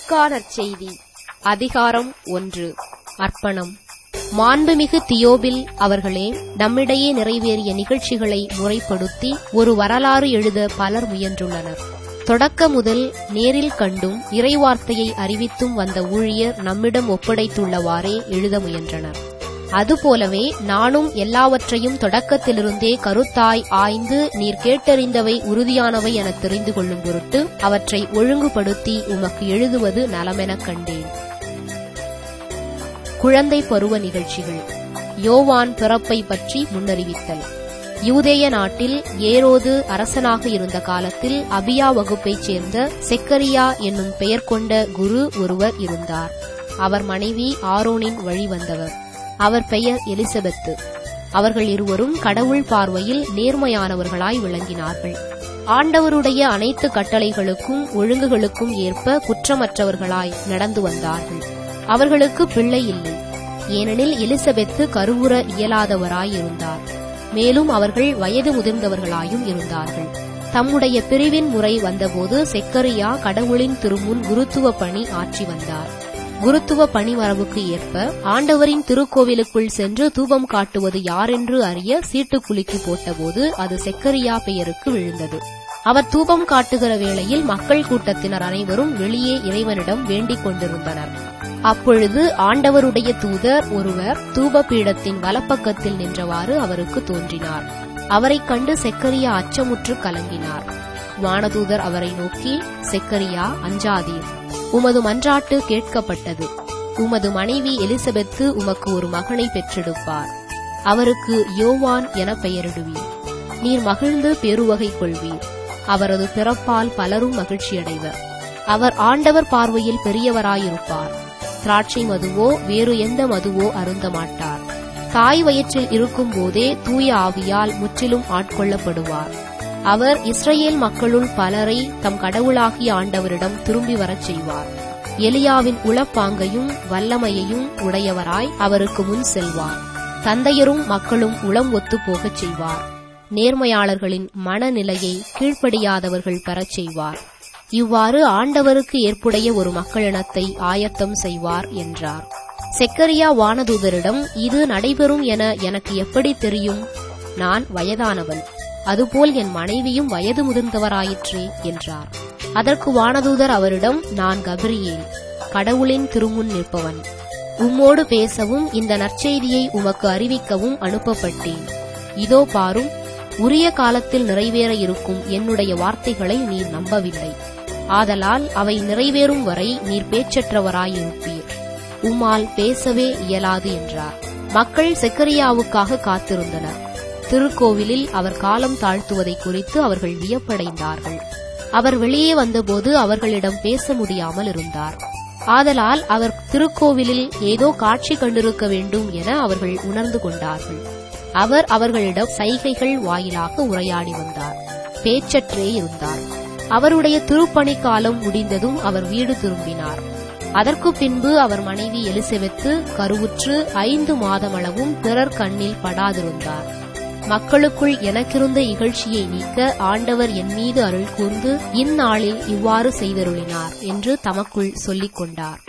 லூக்கா நற்செய்தி அதிகாரம் ஒன்று அர்ப்பணம் மாண்புமிகு தியோபில் அவர்களே நம்மிடையே நிறைவேறிய நிகழ்ச்சிகளை முறைப்படுத்தி ஒரு வரலாறு எழுத பலர் முயன்றுள்ளனர் தொடக்க முதல் நேரில் கண்டும் இறைவார்த்தையை அறிவித்தும் வந்த ஊழியர் நம்மிடம் ஒப்படைத்துள்ளவாறே எழுத முயன்றனர் அதுபோலவே நானும் எல்லாவற்றையும் தொடக்கத்திலிருந்தே கருத்தாய் ஆய்ந்து நீர் கேட்டறிந்தவை உறுதியானவை என தெரிந்து கொள்ளும் பொருட்டு அவற்றை ஒழுங்குபடுத்தி உமக்கு எழுதுவது நலமெனக் கண்டேன் குழந்தை பருவ நிகழ்ச்சிகள் யோவான் பிறப்பை பற்றி முன்னறிவித்தல் யூதேய நாட்டில் ஏரோது அரசனாக இருந்த காலத்தில் அபியா வகுப்பைச் சேர்ந்த செக்கரியா என்னும் பெயர் கொண்ட குரு ஒருவர் இருந்தார் அவர் மனைவி ஆரோனின் வழி வந்தவர் அவர் பெயர் எலிசபெத்து அவர்கள் இருவரும் கடவுள் பார்வையில் நேர்மையானவர்களாய் விளங்கினார்கள் ஆண்டவருடைய அனைத்து கட்டளைகளுக்கும் ஒழுங்குகளுக்கும் ஏற்ப குற்றமற்றவர்களாய் நடந்து வந்தார்கள் அவர்களுக்கு பிள்ளை இல்லை ஏனெனில் எலிசபெத்து கருவுற இயலாதவராய் இருந்தார் மேலும் அவர்கள் வயது முதிர்ந்தவர்களாயும் இருந்தார்கள் தம்முடைய பிரிவின் முறை வந்தபோது செக்கரியா கடவுளின் திருமுன் குருத்துவ பணி ஆற்றி வந்தார் குருத்துவ பணிமரபுக்கு ஏற்ப ஆண்டவரின் திருக்கோவிலுக்குள் சென்று தூபம் காட்டுவது யாரென்று அறிய சீட்டு குலுக்கி போட்டபோது அது செக்கரியா பெயருக்கு விழுந்தது அவர் தூபம் காட்டுகிற வேளையில் மக்கள் கூட்டத்தினர் அனைவரும் வெளியே இறைவனிடம் வேண்டிக் கொண்டிருந்தனர் அப்பொழுது ஆண்டவருடைய தூதர் ஒருவர் தூப பீடத்தின் வலப்பக்கத்தில் நின்றவாறு அவருக்கு தோன்றினார் அவரைக் கண்டு செக்கரியா அச்சமுற்று கலங்கினார் வானதூதர் அவரை நோக்கி செக்கரியா அஞ்சாதீர் உமது மன்றாட்டு கேட்கப்பட்டது உமது மனைவி எலிசபெத்து உமக்கு ஒரு மகனை பெற்றெடுப்பார் அவருக்கு யோவான் என பெயரிடுவீர் நீர் மகிழ்ந்து பெருவகை கொள்வீர் அவரது பிறப்பால் பலரும் மகிழ்ச்சியடைவர் அவர் ஆண்டவர் பார்வையில் பெரியவராயிருப்பார் திராட்சை மதுவோ வேறு எந்த மதுவோ அருந்த மாட்டார் தாய் வயிற்றில் இருக்கும் போதே தூய ஆவியால் முற்றிலும் ஆட்கொள்ளப்படுவார் அவர் இஸ்ரேல் மக்களுள் பலரை தம் கடவுளாகிய ஆண்டவரிடம் திரும்பி வரச் செய்வார் எலியாவின் உளப்பாங்கையும் வல்லமையையும் உடையவராய் அவருக்கு முன் செல்வார் தந்தையரும் மக்களும் உளம் ஒத்துப் போகச் செய்வார் நேர்மையாளர்களின் மனநிலையை கீழ்ப்படியாதவர்கள் பெறச் செய்வார் இவ்வாறு ஆண்டவருக்கு ஏற்புடைய ஒரு மக்களினத்தை ஆயத்தம் செய்வார் என்றார் செக்கரியா வானதூதரிடம் இது நடைபெறும் என எனக்கு எப்படி தெரியும் நான் வயதானவன் அதுபோல் என் மனைவியும் வயது முதிர்ந்தவராயிற்றே என்றார் அதற்கு வானதூதர் அவரிடம் நான் கபிரியேல் கடவுளின் திருமுன் நிற்பவன் உம்மோடு பேசவும் இந்த நற்செய்தியை உமக்கு அறிவிக்கவும் அனுப்பப்பட்டேன் இதோ பாரும் உரிய காலத்தில் நிறைவேற இருக்கும் என்னுடைய வார்த்தைகளை நீர் நம்பவில்லை ஆதலால் அவை நிறைவேறும் வரை நீர் பேச்சற்றவராயிருப்பீர் உம்மால் பேசவே இயலாது என்றார் மக்கள் செக்கரியாவுக்காக காத்திருந்தனர் திருக்கோவிலில் அவர் காலம் தாழ்த்துவதை குறித்து அவர்கள் வியப்படைந்தார்கள் அவர் வெளியே வந்தபோது அவர்களிடம் பேச முடியாமல் இருந்தார் ஆதலால் அவர் திருக்கோவிலில் ஏதோ காட்சி கண்டிருக்க வேண்டும் என அவர்கள் உணர்ந்து கொண்டார்கள் அவர் அவர்களிடம் சைகைகள் வாயிலாக உரையாடி வந்தார் பேச்சற்றே இருந்தார் அவருடைய திருப்பணி காலம் முடிந்ததும் அவர் வீடு திரும்பினார் அதற்கு பின்பு அவர் மனைவி எலிசபெத்து கருவுற்று ஐந்து மாதமளவும் பிறர் கண்ணில் படாதிருந்தார் மக்களுக்குள் எனக்கிருந்த இகழ்ச்சியை நீக்க ஆண்டவர் என் மீது அருள் கூர்ந்து இந்நாளில் இவ்வாறு செய்தருளினார் என்று தமக்குள் சொல்லிக் கொண்டார்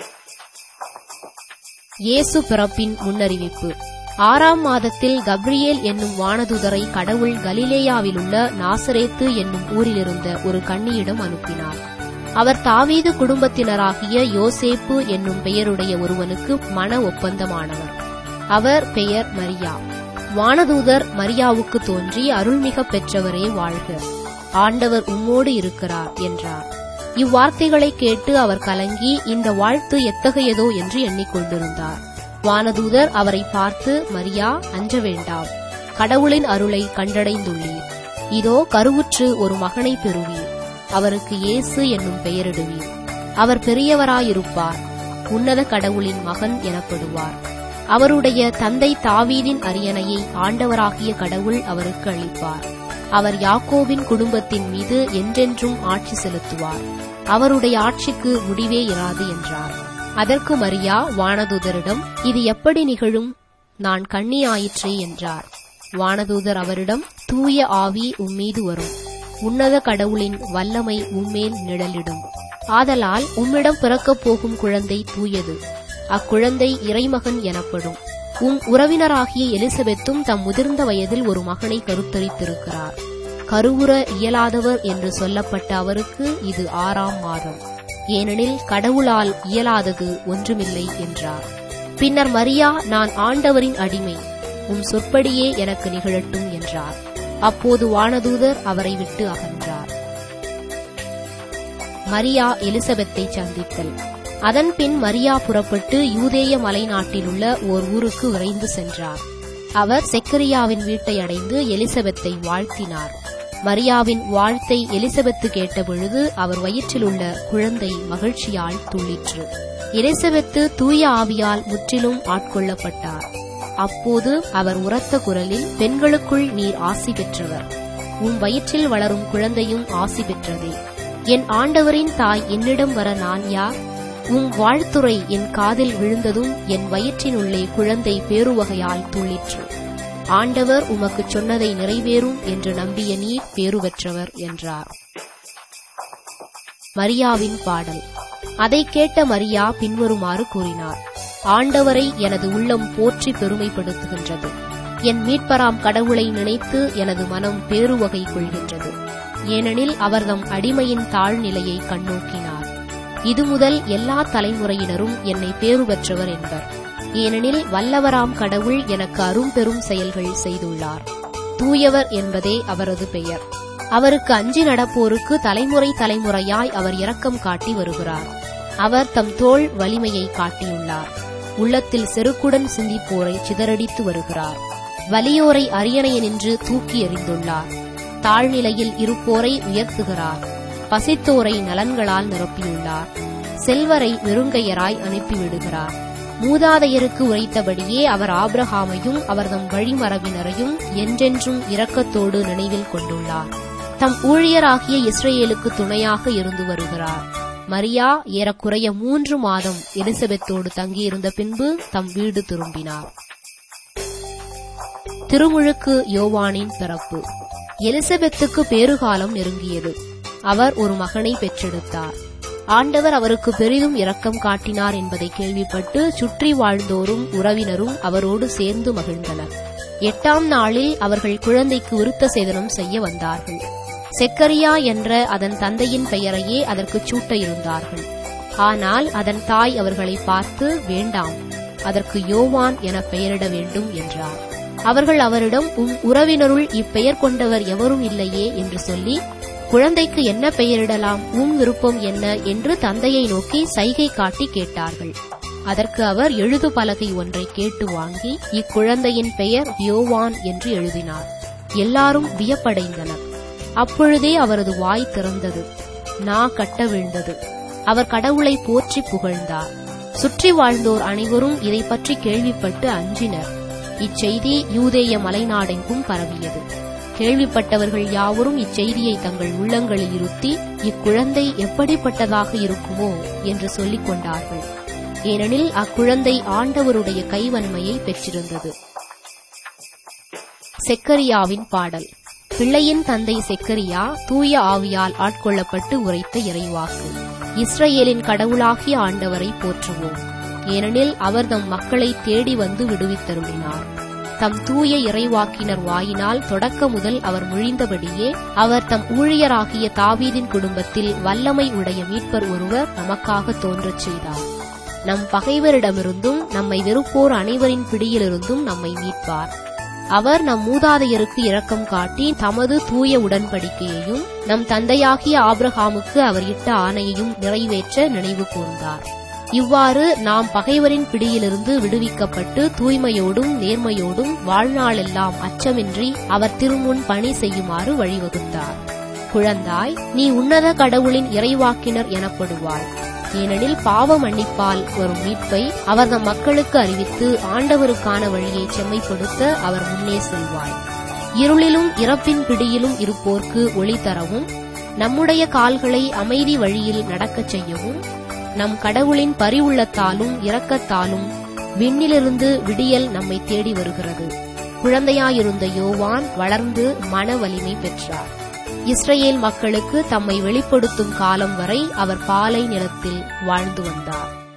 இயேசு பிறப்பின் முன்னறிவிப்பு ஆறாம் மாதத்தில் கப்ரியேல் என்னும் வானதுதரை கடவுள் கலிலேயாவிலுள்ள நாசரேத்து என்னும் ஊரிலிருந்த ஒரு கன்னியிடம் அனுப்பினார் அவர் தாவீது குடும்பத்தினராகிய யோசேப்பு என்னும் பெயருடைய ஒருவனுக்கு மன ஒப்பந்தமானவர் அவர் பெயர் மரியா வானதூதர் மரியாவுக்கு தோன்றி அருள்மிக பெற்றவரே வாழ்க ஆண்டவர் உம்மோடு இருக்கிறார் என்றார் இவ்வார்த்தைகளை கேட்டு அவர் கலங்கி இந்த வாழ்த்து எத்தகையதோ என்று எண்ணிக்கொண்டிருந்தார் வானதூதர் அவரை பார்த்து மரியா அஞ்ச வேண்டாம் கடவுளின் அருளை கண்டடைந்துள்ளீர் இதோ கருவுற்று ஒரு மகனை பெறுவீர் அவருக்கு இயேசு என்னும் பெயரிடுவீர் அவர் பெரியவராயிருப்பார் உன்னத கடவுளின் மகன் எனப்படுவார் அவருடைய தந்தை தாவீதின் அரியணையை ஆண்டவராகிய கடவுள் அவருக்கு அளிப்பார் அவர் யாக்கோவின் குடும்பத்தின் மீது என்றென்றும் ஆட்சி செலுத்துவார் அவருடைய ஆட்சிக்கு முடிவே இராது என்றார் அதற்கு மரியா வானதூதரிடம் இது எப்படி நிகழும் நான் கண்ணி ஆயிற்றே என்றார் வானதூதர் அவரிடம் தூய ஆவி உம்மீது வரும் உன்னத கடவுளின் வல்லமை உம்மேல் நிழலிடும் ஆதலால் உம்மிடம் பிறக்கப் போகும் குழந்தை தூயது அக்குழந்தை இறைமகன் எனப்படும் உம் உறவினராகிய எலிசபெத்தும் தம் முதிர்ந்த வயதில் ஒரு மகனை கருத்தரித்திருக்கிறார் கருவுற இயலாதவர் என்று சொல்லப்பட்ட அவருக்கு இது ஆறாம் மாதம் ஏனெனில் கடவுளால் இயலாதது ஒன்றுமில்லை என்றார் பின்னர் மரியா நான் ஆண்டவரின் அடிமை உம் சொற்படியே எனக்கு நிகழட்டும் என்றார் அப்போது வானதூதர் அவரை விட்டு அகன்றார் மரியா எலிசபெத்தை சந்தித்தல் அதன்பின் மரியா புறப்பட்டு யூதேய மலைநாட்டிலுள்ள ஓர் ஊருக்கு விரைந்து சென்றார் அவர் செக்கரியாவின் வீட்டை அடைந்து எலிசபெத்தை வாழ்த்தினார் மரியாவின் வாழ்த்தை எலிசபெத்து கேட்டபொழுது அவர் வயிற்றிலுள்ள குழந்தை மகிழ்ச்சியால் துள்ளிற்று எலிசபெத்து தூய ஆவியால் முற்றிலும் ஆட்கொள்ளப்பட்டார் அப்போது அவர் உரத்த குரலில் பெண்களுக்குள் நீர் ஆசி பெற்றவர் உம் வயிற்றில் வளரும் குழந்தையும் ஆசி பெற்றதே என் ஆண்டவரின் தாய் என்னிடம் வர நான் யார் உம் வாழ்த்துரை என் காதில் விழுந்ததும் என் வயிற்றினுள்ளே குழந்தை பேருவகையால் துள்ளிற்று ஆண்டவர் உமக்குச் சொன்னதை நிறைவேறும் என்று நம்பிய நீர் பேருவற்றவர் என்றார் மரியாவின் பாடல் அதை கேட்ட மரியா பின்வருமாறு கூறினார் ஆண்டவரை எனது உள்ளம் போற்றி பெருமைப்படுத்துகின்றது என் மீட்பராம் கடவுளை நினைத்து எனது மனம் பேருவகை கொள்கின்றது ஏனெனில் அவர்தம் அடிமையின் தாழ்நிலையை கண்ணோக்கினார் இது முதல் எல்லா தலைமுறையினரும் என்னை பேறு பெற்றவர் என்பர் ஏனெனில் வல்லவராம் கடவுள் எனக்கு அரும்பெரும் செயல்கள் செய்துள்ளார் தூயவர் என்பதே அவரது பெயர் அவருக்கு அஞ்சி நடப்போருக்கு தலைமுறை தலைமுறையாய் அவர் இரக்கம் காட்டி வருகிறார் அவர் தம் தோள் வலிமையை காட்டியுள்ளார் உள்ளத்தில் செருக்குடன் சிந்திப்போரை சிதறடித்து வருகிறார் வலியோரை அரியணையனின்று தூக்கி எறிந்துள்ளார் தாழ்நிலையில் இருப்போரை உயர்த்துகிறார் பசித்தோரை நலன்களால் நிரப்பியுள்ளார் செல்வரை வெறுங்கையராய் அனுப்பிவிடுகிறார் மூதாதையருக்கு உரைத்தபடியே அவர் ஆபிரகாமையும் அவர்தம் வழிமரபினரையும் என்றென்றும் இரக்கத்தோடு நினைவில் கொண்டுள்ளார் தம் ஊழியராகிய இஸ்ரேலுக்கு துணையாக இருந்து வருகிறார் மரியா ஏறக்குறைய மூன்று மாதம் எலிசபெத்தோடு தங்கியிருந்த பின்பு தம் வீடு திரும்பினார் திருமுழுக்கு யோவானின் பிறப்பு எலிசபெத்துக்கு பேறுகாலம் நெருங்கியது அவர் ஒரு மகனை பெற்றெடுத்தார் ஆண்டவர் அவருக்கு பெரிதும் இரக்கம் காட்டினார் என்பதை கேள்விப்பட்டு சுற்றி வாழ்ந்தோரும் உறவினரும் அவரோடு சேர்ந்து மகிழ்ந்தனர் எட்டாம் நாளில் அவர்கள் குழந்தைக்கு விருத்த சேதனம் செய்ய வந்தார்கள் செக்கரியா என்ற அதன் தந்தையின் பெயரையே அதற்கு சூட்ட இருந்தார்கள் ஆனால் அதன் தாய் அவர்களை பார்த்து வேண்டாம் அதற்கு யோவான் என பெயரிட வேண்டும் என்றார் அவர்கள் அவரிடம் உம் உறவினருள் இப்பெயர் கொண்டவர் எவரும் இல்லையே என்று சொல்லி குழந்தைக்கு என்ன பெயரிடலாம் உம் விருப்பம் என்ன என்று தந்தையை நோக்கி சைகை காட்டி கேட்டார்கள் அதற்கு அவர் எழுது பலகை ஒன்றை கேட்டு வாங்கி இக்குழந்தையின் பெயர் யோவான் என்று எழுதினார் எல்லாரும் வியப்படைந்தனர் அப்பொழுதே அவரது வாய் திறந்தது நா கட்ட விழுந்தது அவர் கடவுளை போற்றி புகழ்ந்தார் சுற்றி வாழ்ந்தோர் அனைவரும் இதை பற்றி கேள்விப்பட்டு அஞ்சினர் இச்செய்தி யூதேய மலைநாடெங்கும் பரவியது கேள்விப்பட்டவர்கள் யாவரும் இச்செய்தியை தங்கள் உள்ளங்களில் இருத்தி இக்குழந்தை எப்படிப்பட்டதாக இருக்குமோ என்று சொல்லிக் கொண்டார்கள் ஏனெனில் அக்குழந்தை ஆண்டவருடைய கைவன்மையை பெற்றிருந்தது செக்கரியாவின் பாடல் பிள்ளையின் தந்தை செக்கரியா தூய ஆவியால் ஆட்கொள்ளப்பட்டு உரைத்த இறைவாக்கு இஸ்ரேலின் கடவுளாகிய ஆண்டவரை போற்றுவோம் ஏனெனில் அவர் தம் மக்களை தேடி வந்து விடுவித்தருளினார் தம் தூய இறைவாக்கினர் வாயினால் தொடக்க முதல் அவர் முழிந்தபடியே அவர் தம் ஊழியராகிய தாவீதின் குடும்பத்தில் வல்லமை உடைய மீட்பர் ஒருவர் நமக்காக தோன்றச் செய்தார் நம் பகைவரிடமிருந்தும் நம்மை வெறுப்போர் அனைவரின் பிடியிலிருந்தும் நம்மை மீட்பார் அவர் நம் மூதாதையருக்கு இரக்கம் காட்டி தமது தூய உடன்படிக்கையையும் நம் தந்தையாகிய ஆபிரகாமுக்கு அவர் இட்ட ஆணையையும் நிறைவேற்ற நினைவு கூர்ந்தார் இவ்வாறு நாம் பகைவரின் பிடியிலிருந்து விடுவிக்கப்பட்டு தூய்மையோடும் நேர்மையோடும் வாழ்நாளெல்லாம் அச்சமின்றி அவர் திருமுன் பணி செய்யுமாறு வழிவகுத்தார் குழந்தாய் நீ உன்னத கடவுளின் இறைவாக்கினர் எனப்படுவாய் ஏனெனில் பாவ மன்னிப்பால் வரும் மீட்பை அவர் நம் மக்களுக்கு அறிவித்து ஆண்டவருக்கான வழியை செம்மைப்படுத்த அவர் முன்னே செல்வாய் இருளிலும் இறப்பின் பிடியிலும் இருப்போர்க்கு ஒளி தரவும் நம்முடைய கால்களை அமைதி வழியில் நடக்கச் செய்யவும் நம் கடவுளின் பரிவுள்ளத்தாலும் இரக்கத்தாலும் விண்ணிலிருந்து விடியல் நம்மை தேடி வருகிறது குழந்தையாயிருந்த யோவான் வளர்ந்து மன வலிமை பெற்றார் இஸ்ரேல் மக்களுக்கு தம்மை வெளிப்படுத்தும் காலம் வரை அவர் பாலை நிலத்தில் வாழ்ந்து வந்தார்